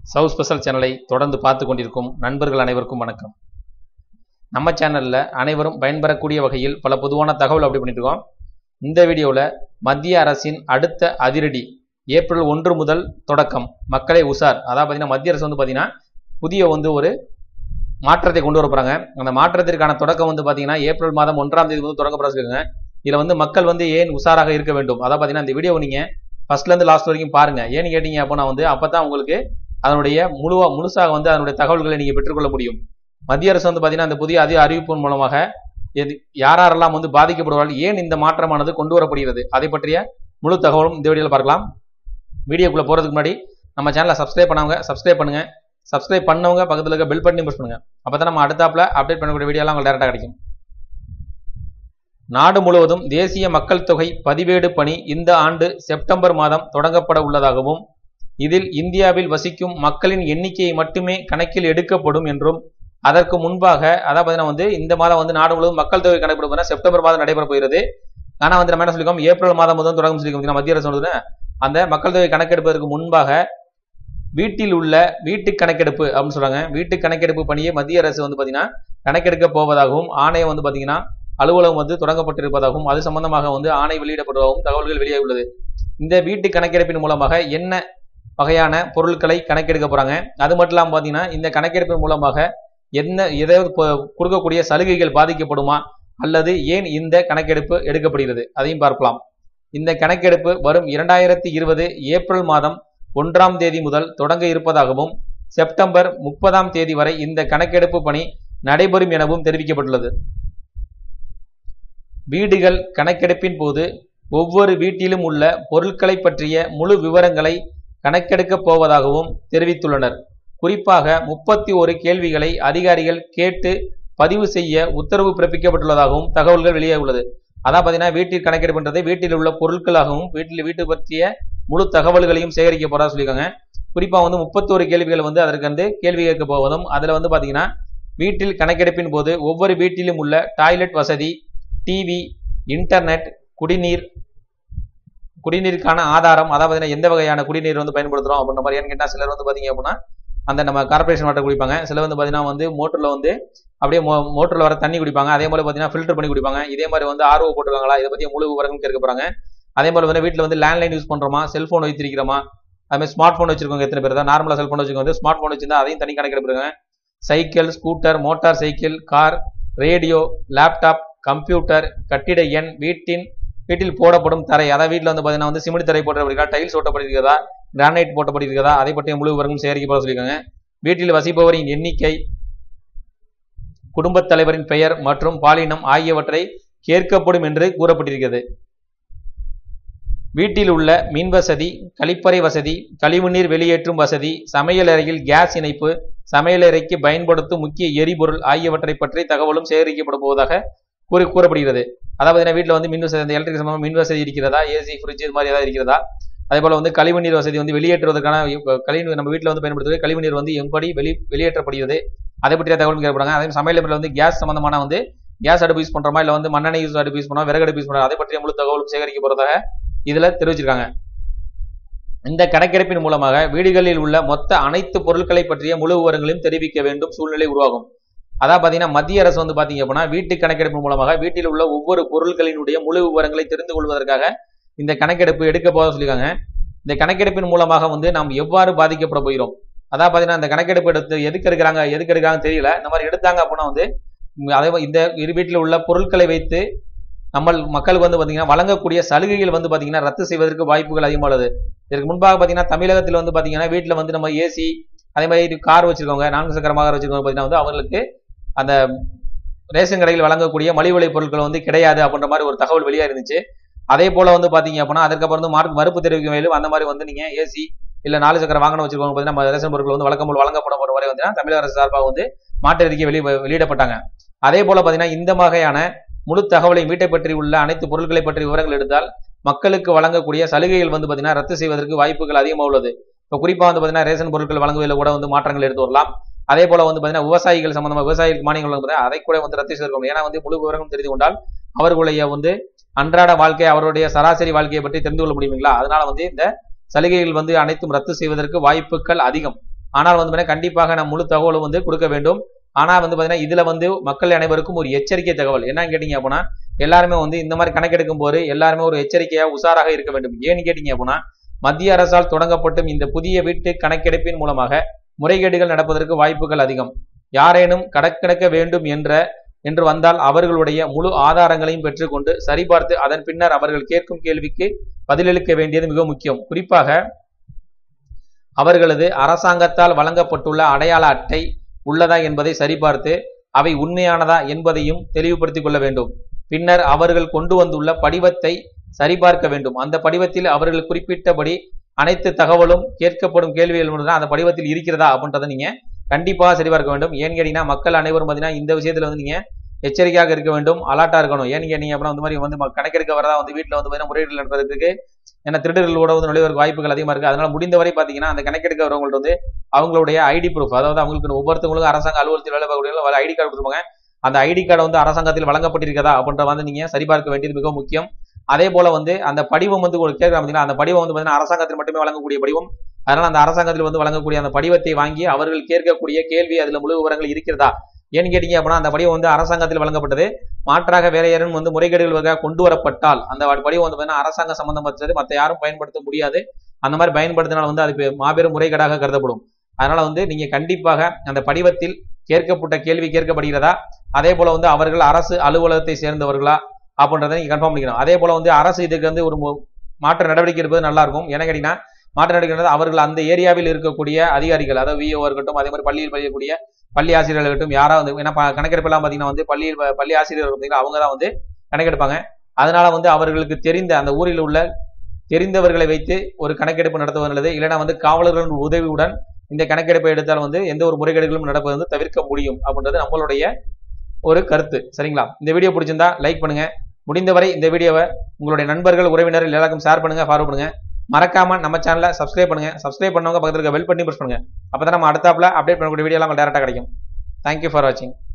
சவு ஸ்பெஷல் சேனலை தொடர்ந்து பார்த்து கொண்டிருக்கும் நண்பர்கள் அனைவருக்கும் வணக்கம் நம்ம சேனலில் அனைவரும் பயன்பெறக்கூடிய வகையில் பல பொதுவான தகவல் அப்படி பண்ணிட்டு இருக்கோம் இந்த வீடியோவில் மத்திய அரசின் அடுத்த அதிரடி ஏப்ரல் ஒன்று முதல் தொடக்கம் மக்களை உசார் அதாவது பார்த்தீங்கன்னா மத்திய அரசு வந்து பார்த்தீங்கன்னா புதிய வந்து ஒரு மாற்றத்தை கொண்டு வர போகிறாங்க அந்த மாற்றத்திற்கான தொடக்கம் வந்து பார்த்தீங்கன்னா ஏப்ரல் மாதம் ஒன்றாம் தேதி வந்து தொடங்க போகிற சொல்லுங்க இதில் வந்து மக்கள் வந்து ஏன் உஷாராக இருக்க வேண்டும் அதாவது பார்த்தீங்கன்னா இந்த வீடியோ நீங்கள் ஃபர்ஸ்ட்லேருந்து லாஸ்ட் வரைக்கும் பாருங்க ஏன்னு கேட்டீங்க அப்படின்னா வந்து அப்போ தான் உங்களுக்கு அதனுடைய முழுவா முழுசாக வந்து அதனுடைய தகவல்களை நீங்கள் பெற்றுக்கொள்ள முடியும் மத்திய அரசு வந்து பார்த்தீங்கன்னா அந்த புதிய அதிக அறிவிப்பின் மூலமாக எது யார் யாரெல்லாம் வந்து பாதிக்கப்படுவார்கள் ஏன் இந்த மாற்றமானது கொண்டு வரப்படுகிறது அதை பற்றிய முழு தகவலும் இந்த வீடியோவில் பார்க்கலாம் வீடியோக்குள்ளே போகிறதுக்கு முன்னாடி நம்ம சேனலை சப்ஸ்கிரைப் பண்ணவங்க சப்ஸ்கிரைப் பண்ணுங்க சப்ஸ்கிரைப் பண்ணவங்க பக்கத்தில் இருக்க பெல் பட்டனையும் புஷ் பண்ணுங்க அப்போ தான் நம்ம அடுத்தாப்புல அப்டேட் பண்ணக்கூடிய வீடியோலாம் உங்களுக்கு டேரெக்டாக கிடைக்கும் நாடு முழுவதும் தேசிய மக்கள் தொகை பதிவேடு பணி இந்த ஆண்டு செப்டம்பர் மாதம் தொடங்கப்பட உள்ளதாகவும் இதில் இந்தியாவில் வசிக்கும் மக்களின் எண்ணிக்கையை மட்டுமே கணக்கில் எடுக்கப்படும் என்றும் அதற்கு முன்பாக அதாவது பார்த்தீங்கன்னா வந்து இந்த மாதம் வந்து நாடு முழுவதும் மக்கள் தொகை கணக்கெடுப்பு செப்டம்பர் மாதம் நடைபெற போகிறது ஆனால் வந்து நம்ம என்ன சொல்லிக்கோம் ஏப்ரல் மாதம் முதல் தொடங்கும் சொல்லிக்கோம் மத்திய அரசு சொல்லுது அந்த மக்கள் தொகை கணக்கெடுப்பதற்கு முன்பாக வீட்டில் உள்ள வீட்டு கணக்கெடுப்பு அப்படின்னு சொல்றாங்க வீட்டு கணக்கெடுப்பு பணியை மத்திய அரசு வந்து பார்த்தீங்கன்னா கணக்கெடுக்க போவதாகவும் ஆணையம் வந்து பார்த்தீங்கன்னா அலுவலகம் வந்து தொடங்கப்பட்டிருப்பதாகவும் அது சம்பந்தமாக வந்து ஆணை வெளியிடப்படுவதாகவும் தகவல்கள் வெளியே உள்ளது இந்த வீட்டு கணக்கெடுப்பின் மூலமாக என்ன வகையான பொருட்களை கணக்கெடுக்க போறாங்க அது மட்டும் இல்லாமல் பார்த்தீங்கன்னா இந்த கணக்கெடுப்பின் மூலமாக என்ன ஏதாவது கொடுக்கக்கூடிய சலுகைகள் பாதிக்கப்படுமா அல்லது ஏன் இந்த கணக்கெடுப்பு எடுக்கப்படுகிறது அதையும் பார்க்கலாம் இந்த கணக்கெடுப்பு வரும் இரண்டாயிரத்தி இருபது ஏப்ரல் மாதம் ஒன்றாம் தேதி முதல் தொடங்க இருப்பதாகவும் செப்டம்பர் முப்பதாம் தேதி வரை இந்த கணக்கெடுப்பு பணி நடைபெறும் எனவும் தெரிவிக்கப்பட்டுள்ளது வீடுகள் கணக்கெடுப்பின் போது ஒவ்வொரு வீட்டிலும் உள்ள பொருட்களை பற்றிய முழு விவரங்களை கணக்கெடுக்கப் போவதாகவும் தெரிவித்துள்ளனர் குறிப்பாக முப்பத்தி ஒரு கேள்விகளை அதிகாரிகள் கேட்டு பதிவு செய்ய உத்தரவு பிறப்பிக்கப்பட்டுள்ளதாகவும் தகவல்கள் வெளியே உள்ளது அதான் பார்த்தீங்கன்னா வீட்டில் கணக்கெடுப்புன்றது வீட்டில் உள்ள பொருட்களாகவும் வீட்டில் வீட்டு பற்றிய முழு தகவல்களையும் சேகரிக்க போறதா சொல்லியிருக்காங்க குறிப்பாக வந்து முப்பத்தோரு கேள்விகள் வந்து அதற்கு வந்து கேள்வி கேட்க போவதும் அதில் வந்து பார்த்தீங்கன்னா வீட்டில் கணக்கெடுப்பின் போது ஒவ்வொரு வீட்டிலும் உள்ள டாய்லெட் வசதி டிவி இன்டர்நெட் குடிநீர் குடிநீருக்கான ஆதாரம் அதாவது எந்த வகையான குடிநீர் வந்து பயன்படுத்துறோம் அப்படின்ற மாதிரி ஏன்னு கேட்டால் சிலர் வந்து பார்த்தீங்க அப்படின்னா அந்த நம்ம கார்பரேஷன் வாட்டர் குடிப்பாங்க சில வந்து பார்த்தீங்கன்னா வந்து மோட்டரில் வந்து அப்படியே மோ மோட்டரில் வர தண்ணி குடிப்பாங்க அதே மாதிரி பார்த்தீங்கன்னா ஃபில்டர் பண்ணி குடிப்பாங்க இதே மாதிரி வந்து ஆர்வம் போட்டுருக்காங்களா இதை பற்றி முழு விவரங்கள் கேட்க போகிறாங்க அதே மாதிரி வந்து வீட்டில் வந்து லேண்ட்லைன் யூஸ் பண்ணுறோமா செல்ஃபோன் வைத்திருக்கிறோமா அதுமாதிரி ஸ்மார்ட் ஃபோன் வச்சிருக்கோங்க எத்தனை பேர் தான் நார்மலாக செல்ஃபோன் வச்சுக்கோங்க வந்து ஸ்மார்ட் ஃபோன் வச்சிருந்தா அதையும் தனி கணக்கெடுப்பாங்க cycle scooter motor cycle car radio laptop computer கட்டிட எண் வீட்டின் வீட்டில் போடப்படும் தரை அதாவது வீட்டில் வந்து பார்த்தீங்கன்னா வந்து சிமெண்ட் தரை போட்டப்பட்டிருக்கா டைல்ஸ் ஓட்டப்பட்டிருக்கிறதா கிரானைட் போட்டப்பட்டிருக்கிறதா அதை பற்றிய முழு விவரங்களும் சேகரிக்கப்பட சொல்லியிருக்காங்க வீட்டில் வசிப்பவரின் எண்ணிக்கை குடும்பத் தலைவரின் பெயர் மற்றும் பாலினம் ஆகியவற்றை கேட்கப்படும் என்று கூறப்பட்டிருக்கிறது வீட்டில் உள்ள மின் வசதி கழிப்பறை வசதி கழிவுநீர் வெளியேற்றும் வசதி சமையலறையில் கேஸ் இணைப்பு சமையலறைக்கு பயன்படுத்தும் முக்கிய எரிபொருள் ஆகியவற்றை பற்றி தகவலும் சேகரிக்கப்படும் போவதாக கூறி கூறப்படுகிறது அதாவது வீட்டில் வந்து மின் வசதி எலக்ட்ரிக் சம்பந்தம் மின் வசதி இருக்கிறதா ஏசி ஃப்ரிட்ஜ் இது மாதிரி ஏதாவது இருக்கிறதா அதே போல வந்து கழிவுநீர் வசதி வந்து வெளியேற்றுவதற்கான கழிவு நம்ம வீட்டில் வந்து பயன்படுத்துவது கழிவுநீர் வந்து எப்படி வெளி வெளியேற்றப்படுகிறது அதை பற்றிய தகவல் கேட்கப்படுறாங்க அதே சமையல் வந்து கேஸ் சம்பந்தமான வந்து கேஸ் அடுப்பு யூஸ் பண்றோமா இல்லை வந்து மண்ணெண்ணெய் யூஸ் அடுப்பு யூஸ் பண்ணோம் விறகு அடுப்பு யூஸ் பண்ணோம் அதை பற்றிய முழு தகவலும் சேகரிக்க போறதாக இதுல தெரிவிச்சிருக்காங்க இந்த கணக்கெடுப்பின் மூலமாக வீடுகளில் உள்ள மொத்த அனைத்து பொருட்களை பற்றிய முழு விவரங்களையும் தெரிவிக்க வேண்டும் சூழ்நிலை உருவாகும் அதான் பாத்தீங்கன்னா மத்திய அரசு வந்து பாத்தீங்க அப்படின்னா வீட்டு கணக்கெடுப்பு மூலமாக வீட்டில் உள்ள ஒவ்வொரு பொருட்களினுடைய முழு விவரங்களை தெரிந்து கொள்வதற்காக இந்த கணக்கெடுப்பு எடுக்க போத சொல்லியிருக்காங்க இந்த கணக்கெடுப்பின் மூலமாக வந்து நாம் எவ்வாறு பாதிக்கப்பட போகிறோம் அதான் பாத்தீங்கன்னா இந்த கணக்கெடுப்பு எடுத்து எதுக்கு எடுக்கிறாங்க எதுக்கு எடுக்கிறாங்க தெரியல இந்த மாதிரி எடுத்தாங்க அப்படின்னா வந்து அதே இந்த இரு வீட்டில் உள்ள பொருட்களை வைத்து நம்ம மக்களுக்கு வந்து பாத்தீங்கன்னா வழங்கக்கூடிய சலுகைகள் வந்து பாத்தீங்கன்னா ரத்து செய்வதற்கு வாய்ப்புகள் அதிகமாக உள்ளது இதற்கு முன்பாக பாத்தீங்கன்னா தமிழகத்தில் வந்து பாத்தீங்கன்னா வீட்டில் வந்து நம்ம ஏசி அதே மாதிரி கார் வச்சிருக்கவங்க நான்கு சக்கரமாக வச்சிருக்கவங்க பாத்தீங்கன்னா வந்து அவங்களுக்கு அந்த ரேஷன் கடையில் வழங்கக்கூடிய மலிவிலை பொருட்கள் வந்து கிடையாது அப்படின்ற மாதிரி ஒரு தகவல் வெளியாக இருந்துச்சு அதே போல வந்து பாத்தீங்க அப்படின்னா அதுக்கப்புறம் வந்து மார்க் மறுப்பு தெரிவிக்கும் மேலும் அந்த மாதிரி வந்து நீங்க ஏசி இல்ல நாலு சக்கர வாகனம் வச்சிருக்கவங்க பார்த்தீங்கன்னா ரேஷன் பொருட்கள் வந்து வழக்கம் போல் வழங்கப்படும் ஒரு வரை வந்து தமிழக அரசு சார்பாக வந்து மாற்று அறிக்கை வெளி வெளியிடப்பட்டாங்க அதே போல பாத்தீங்கன்னா இந்த வகையான முழு தகவலையும் வீட்டை பற்றி உள்ள அனைத்து பொருட்களை பற்றி விவரங்கள் எடுத்தால் மக்களுக்கு வழங்கக்கூடிய சலுகைகள் வந்து பாத்தீங்கன்னா ரத்து செய்வதற்கு வாய்ப்புகள் அதிகமாக உள்ளது இப்போ குறிப்பா வந்து பாத்தீங்கன்னா ரேஷன் பொருட்கள் வழங்குவதில் கூட வந்து மாற்றங்கள் எடுத்து வரலாம் அதே போல வந்து பாத்தீங்கன்னா விவசாயிகள் சம்பந்தமா விவசாயிகளுக்கு மானியங்கள் வழங்குவது அதை கூட வந்து ரத்து செய்திருக்கோம் ஏன்னா வந்து முழு விவரங்களும் தெரிந்து கொண்டால் அவர்களுடைய வந்து அன்றாட வாழ்க்கை அவருடைய சராசரி வாழ்க்கையை பற்றி தெரிந்து கொள்ள முடியுங்களா அதனால வந்து இந்த சலுகைகள் வந்து அனைத்தும் ரத்து செய்வதற்கு வாய்ப்புகள் அதிகம் ஆனால் வந்து பார்த்தீங்கன்னா கண்டிப்பாக நம்ம முழு தகவலும் வந்து கொடுக்க வேண்டும் ஆனால் வந்து பார்த்தீங்கன்னா இதுல வந்து மக்கள் அனைவருக்கும் ஒரு எச்சரிக்கை தகவல் என்னன்னு கேட்டீங்க அப்படின்னா எல்லாருமே வந்து இந்த மாதிரி கணக்கெடுக்கும் போது எல்லாருமே ஒரு எச்சரிக்கையா உஷாராக இருக்க வேண்டும் ஏன்னு கேட்டீங்க அப்படின்னா மத்திய அரசால் தொடங்கப்பட்டும் இந்த புதிய வீட்டு கணக்கெடுப்பின் மூலமாக முறைகேடுகள் நடப்பதற்கு வாய்ப்புகள் அதிகம் யாரேனும் கணக்கெடுக்க வேண்டும் என்ற என்று வந்தால் அவர்களுடைய முழு ஆதாரங்களையும் பெற்றுக்கொண்டு சரிபார்த்து அதன் பின்னர் அவர்கள் கேட்கும் கேள்விக்கு பதிலளிக்க வேண்டியது மிக முக்கியம் குறிப்பாக அவர்களது அரசாங்கத்தால் வழங்கப்பட்டுள்ள அடையாள அட்டை உள்ளதா என்பதை சரிபார்த்து அவை உண்மையானதா என்பதையும் தெளிவுபடுத்திக் கொள்ள வேண்டும் பின்னர் அவர்கள் கொண்டு வந்துள்ள படிவத்தை சரிபார்க்க வேண்டும் அந்த படிவத்தில் அவர்கள் குறிப்பிட்டபடி அனைத்து தகவலும் கேட்கப்படும் கேள்விகள் மட்டும்தான் அந்த படிவத்தில் இருக்கிறதா அப்படின்றத நீங்க கண்டிப்பாக சரிபார்க்க வேண்டும் ஏன்னு கேட்டீங்கன்னா மக்கள் அனைவரும் பார்த்தீங்கன்னா இந்த விஷயத்துல வந்து நீங்க எச்சரிக்கையாக இருக்க வேண்டும் அலர்ட்டா இருக்கணும் ஏன்னு கேட்டீங்க அப்படின்னா இந்த மாதிரி வந்து ம- கணக்கெடுக்க வரதா வந்து வீட்டில் வந்து பார்த்தீங்கன்னா முறையீடு நடப்பதற்கு ஏன்னா திருடர்களோட வந்து நுழைவதற்கு வாய்ப்புகள் அதிகமா இருக்கு அதனால முடிந்தவரை பார்த்தீங்கன்னா அந்த கணக்கெடுக்க வரவங்கள்ட்ட வந்து அவங்களுடைய ஐடி ப்ரூஃப் அதாவது அவங்களுக்கு ஒவ்வொருத்தவங்களுக்கும் அரசாங்க அலுவலகத்தில் வேலை பார்க்கக்கூடிய ஐடி கார்டு கொடுப்பாங்க அந்த ஐடி கார்டு வந்து அரசாங்கத்தில் வழங்கப்பட்டிருக்கதா அப்படின்ற வந்து நீங்க சரிபார்க்க வேண்டியது மிக முக்கியம் அதே போல வந்து அந்த படிவம் வந்து உங்களுக்கு கேட்கலாம் பார்த்தீங்கன்னா அந்த படிவம் வந்து பார்த்தீங்கன்னா அரசாங்கத்தில் மட்டுமே வழங்கக்கூடிய படிவம் அதனால அந்த அரசாங்கத்தில் வந்து வழங்கக்கூடிய அந்த படிவத்தை வாங்கி அவர்கள் கேட்கக்கூடிய கேள்வி அதுல முழு விவரங்கள் இருக்கிறதா ஏன்னு கேட்டீங்க அப்படின்னா அந்த படிவம் வந்து அரசாங்கத்தில் வழங்கப்பட்டது மாற்றாக வேற யாரும் வந்து முறைகேடுகள் வகை கொண்டு வரப்பட்டால் அந்த படிவம் வந்து பார்த்தீங்கன்னா அரசாங்க சம்பந்தப்பட்டது மற்ற யாரும் பயன்படுத்த முடியாது அந்த மாதிரி பயன்படுத்தினால் வந்து அதுக்கு மாபெரும் முறைகேடாக கருதப்படும் அதனால வந்து நீங்க கண்டிப்பாக அந்த படிவத்தில் கேட்கப்பட்ட கேள்வி கேட்கப்படுகிறதா அதே போல வந்து அவர்கள் அரசு அலுவலகத்தை சேர்ந்தவர்களா அப்படின்றத நீங்க கன்ஃபார்ம் பண்ணிக்கணும் அதே போல வந்து அரசு இதுக்கு வந்து ஒரு மு- மாற்று நடவடிக்கை எடுப்பது நல்லா இருக்கும் என்ன கேட்டீங்கன்னா மாற்று நடவடிக்கை எடுப்பது அவர்கள் அந்த ஏரியாவில் இருக்கக்கூடிய அதிகாரிகள் அதாவது விஓ இருக்கட்டும் அதே மாதிரி பள்ளியில் பயிலக்கூடிய பள்ளி ஆசிரியர்கள் இருக்கட்டும் யாராவது ஏன்னா ப- கணக்கெடுப்பெல்லாம் பார்த்தீங்கன்னா வந்து பள்ளியில் ப- பள்ளி ஆசிரியர்கள் பார்த்தீங்கன்னா அவங்க தான் வந்து கணக்கெடுப்பாங்க அதனால வந்து அவர்களுக்கு தெரிந்த அந்த ஊரில் உள்ள தெரிந்தவர்களை வைத்து ஒரு கணக்கெடுப்பு நடத்துவது நல்லது இல்லைன்னா வந்து காவலர்களின் உதவியுடன் இந்த கணக்கெடுப்பை எடுத்தால் வந்து எந்த ஒரு முறைகேடுகளும் நடப்பது வந்து தவிர்க்க முடியும் அப்படின்றது நம்மளுடைய ஒரு கருத்து சரிங்களா இந்த வீடியோ பிடிச்சிருந்தா லைக் பண்ணுங்க முடிந்தவரை இந்த வீடியோவை உங்களுடைய நண்பர்கள் உறவினர்கள் எல்லாருக்கும் ஷேர் பண்ணுங்க ஃபாலோ பண்ணுங்க மறக்காம நம்ம சேனலை சப்ஸ்கிரைப் பண்ணுங்க சப்ஸ்கிரைப் பண்ணவங்க பக்கத்துல இருக்க பெல் பண்ணி ப்ரெஸ் பண்ணுங்க அப்பதான் நம்ம அடுத்தாப்புல அப்டேட் பண்ணக்கூடிய வீடியோ எல்லாம் டேரக்டா கிடைக்கும் தேங்க்யூ ஃபார் வாட்சிங்